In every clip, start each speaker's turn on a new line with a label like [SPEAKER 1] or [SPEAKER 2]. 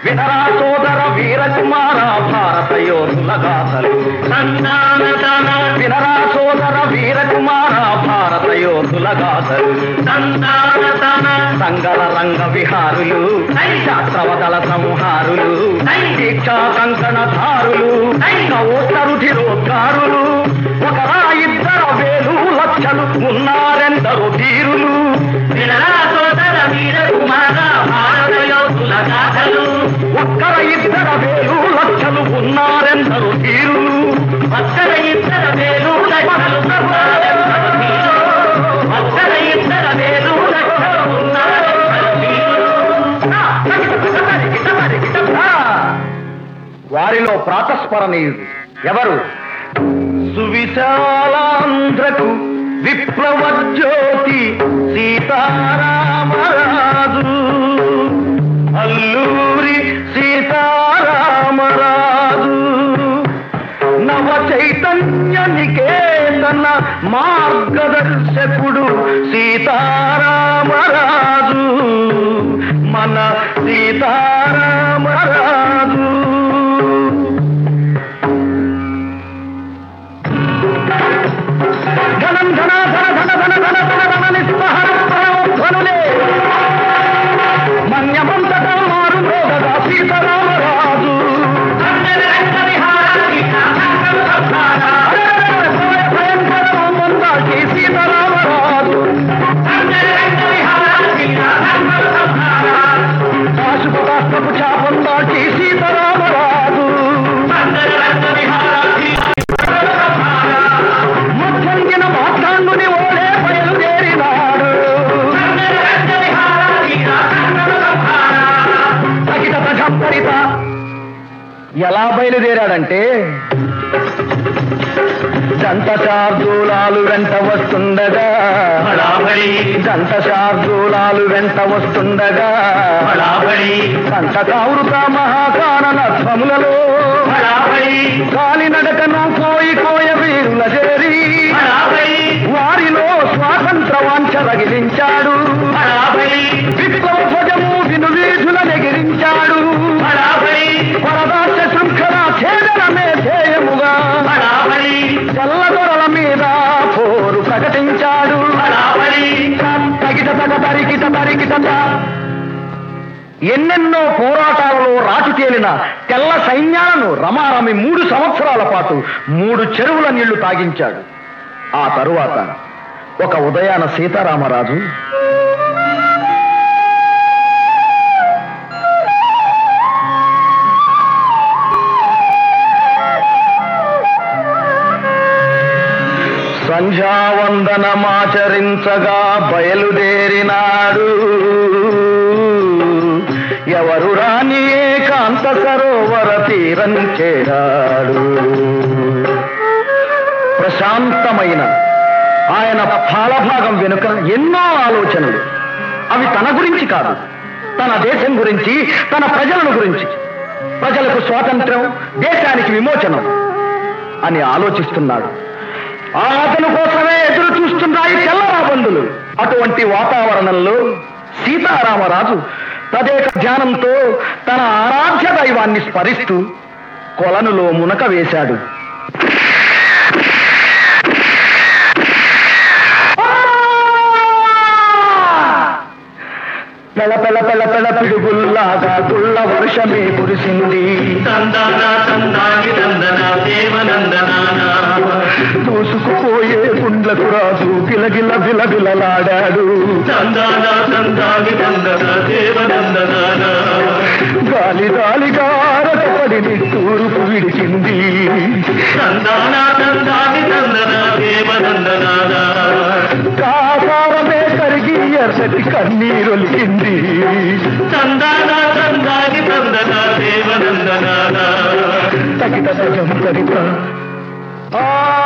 [SPEAKER 1] వినరా సోదర వీరకుమార భారత యోధుల గాథలు
[SPEAKER 2] సంతానతన
[SPEAKER 1] వినరా సోదర వీరకుమార భారత యోధుల గాథలు
[SPEAKER 2] సంతానతన
[SPEAKER 1] సంగల రంగ విహారులు శాస్త్రవదల సంహారులు దీక్షా కంకణ ధారులు రుధిరోద్గారులు ఒకరా ఇద్దరు వేలు లక్షలు ఉన్నారెందరు ధీరులు
[SPEAKER 2] వినరా సోదర వీర కుమార భారత యోధుల గాథలు
[SPEAKER 1] ఒక్కర ఇద్దర వేలు లక్షలు ఉన్నారెందరు ధీరులు
[SPEAKER 2] ఒక్కర ఇద్దర వేలు లక్షలు ఉన్నారెందరు వీరులు. ఒక్కర ఇద్దర వేలు లక్షలు ఉన్నారెందరు వీరులు.
[SPEAKER 1] వారిలో ప్రాతస్మరణీయుడు ఎవరు సువిశాలాంధ్రకు విప్లవ జ్యోతి సీతారామరాజు అల్లూరి సీతారామరాజు నవ చైతన్య నికేతన మార్గదర్శకుడు సీతారామరాజు మన సీతారామరాజు ధనం ధన ధన ధన ధన ధన ధన ధన నిస్పహర ధ్వనులే మన్యమంతటా మారు మోగగా సీతారామరాజు
[SPEAKER 2] రంగ విహార సీతారామ సంహార.
[SPEAKER 1] భయంకరమందాకి సీతారామరాజు
[SPEAKER 2] రంగ విహార సీతారామ సంహార.
[SPEAKER 1] పాశుపతాస్త్రపు చాపందాకి సీతారామరాజు
[SPEAKER 2] రంగ విహార సీతారామ సంహార.
[SPEAKER 1] మధ్యంగిన మాట్లాండుని ఓడే బయలుదేరినాడు
[SPEAKER 2] రంగ విహార సీతారామ సంహార.
[SPEAKER 1] తగిట తగంపరిత ఎలా బయలుదేరాడంటే దంత శార్దూలాలు వెంట వస్తుండగా
[SPEAKER 2] బడాబడి
[SPEAKER 1] దంత శార్దూలాలు వెంట వస్తుండగా
[SPEAKER 2] బడాబడి
[SPEAKER 1] దంత కావృత మహాకానన ధ్వములలో
[SPEAKER 2] బడాబడి
[SPEAKER 1] కాలినడకను కోయి కోయ వీరుల చేరి
[SPEAKER 2] బడాబడి
[SPEAKER 1] వారిలో స్వాతంత్ర వాంఛ రగిలించాడు
[SPEAKER 2] బడాబడి
[SPEAKER 1] విప్లవ ధ్వజము విను వీధుల నెగిరించాడు
[SPEAKER 2] బడాబడి
[SPEAKER 1] వరదాస శృంఖల ఛేదనమే ధ్యేయముగా
[SPEAKER 2] బడాబడి
[SPEAKER 1] చల్లదొరల మీద పోరు ప్రకటించాడు
[SPEAKER 2] బడాబడి
[SPEAKER 1] తగిట తగ తరికిట తరికిట త. ఎన్నెన్నో పోరాటాలలో రాజు తేలిన తెల్ల సైన్యాలను రమారమి మూడు సంవత్సరాల పాటు మూడు చెరువుల నీళ్లు తాగించాడు ఆ తరువాత ఒక ఉదయాన సీతారామరాజు సంధ్యావందనమాచరించగా బయలుదేరినాడు ఎవరు రాని ఏకాంత సరోవర తీరం చేరాడు ప్రశాంతమైన ఆయన ఫాలభాగం వెనుక ఎన్నో ఆలోచనలు అవి తన గురించి కాదు తన దేశం గురించి తన ప్రజలను గురించి ప్రజలకు స్వాతంత్రం దేశానికి విమోచనం అని ఆలోచిస్తున్నాడు ఆ అతను కోసమే ఎదురు చూస్తున్నాయి తెల్లరాబందులు అటువంటి వాతావరణంలో సీతారామరాజు తదేక ధ్యానంతో తన ఆరాధ్య దైవాన్ని స్మరిస్తూ కొలనులో మునక వేశాడు పెళ పెళ పెళ పెళ పిడుగుల్లాగా గుళ్ళ వర్షమే కురిసింది
[SPEAKER 2] తందన తందాగి తందన దేవనందనాన
[SPEAKER 1] దూసుకుపోయే గుండ్లకు రాజు గిలగిల బిలబిలలాడాడు
[SPEAKER 2] తందన తందాగి తందన దేవనందనాన
[SPEAKER 1] గాలి గాలిగా రకపడి తూర్పు విడిచింది
[SPEAKER 2] తందన తందాగి తందన దేవనందనాన
[SPEAKER 1] కాసారమే కరిగి ఎర్రటి కన్నీరొలికింది
[SPEAKER 2] తందన తందాగి తందన దేవనందనాన
[SPEAKER 1] తగిట సజం తగిట ఆ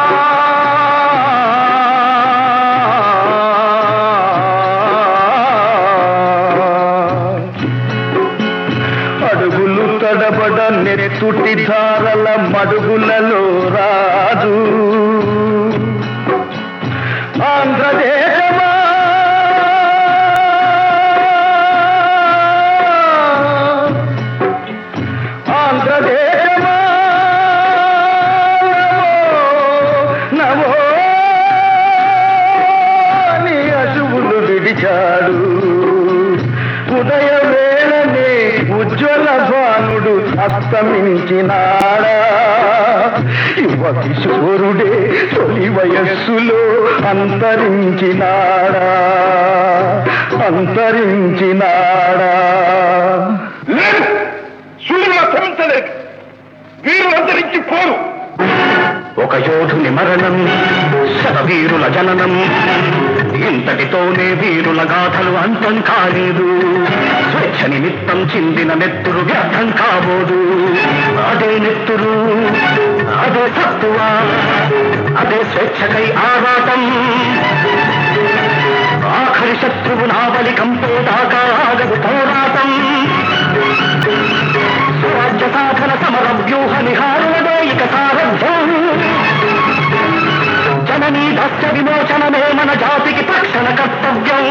[SPEAKER 1] అడుగులు తడబడ నెత్తుటి ధారల మడుగులలో రాజు ఆంధ్రదేశమా అస్తమించినాడా యువ కిశోరుడే తొలి వయస్సులో అంతరించినాడా అంతరించినాడా
[SPEAKER 3] లేదు సూర్యుడు క్షమించలేదు వీరు అంతరించి పోరు
[SPEAKER 2] ఒక యోధుని మరణం శతవీరుల జననం ఇంతటితోనే వీరుల గాథలు అంతం కాలేదు స్వేచ్ఛ నిమిత్తం చిందిన నెత్తురు వ్యర్థం కాబోదు అదే నెత్తురు అదే సత్తువ అదే స్వేచ్ఛకై ఆరాటం ఆఖరి శత్రువు నావలి కంపేదాకా ఆగదు పోరాటం స్వరాజ్య సాధన సమర వ్యూహ నిహారులదే ఇక సారథ్యం జననీ దస్య విమోచనమే మన జాతికి తక్షణ కర్తవ్యం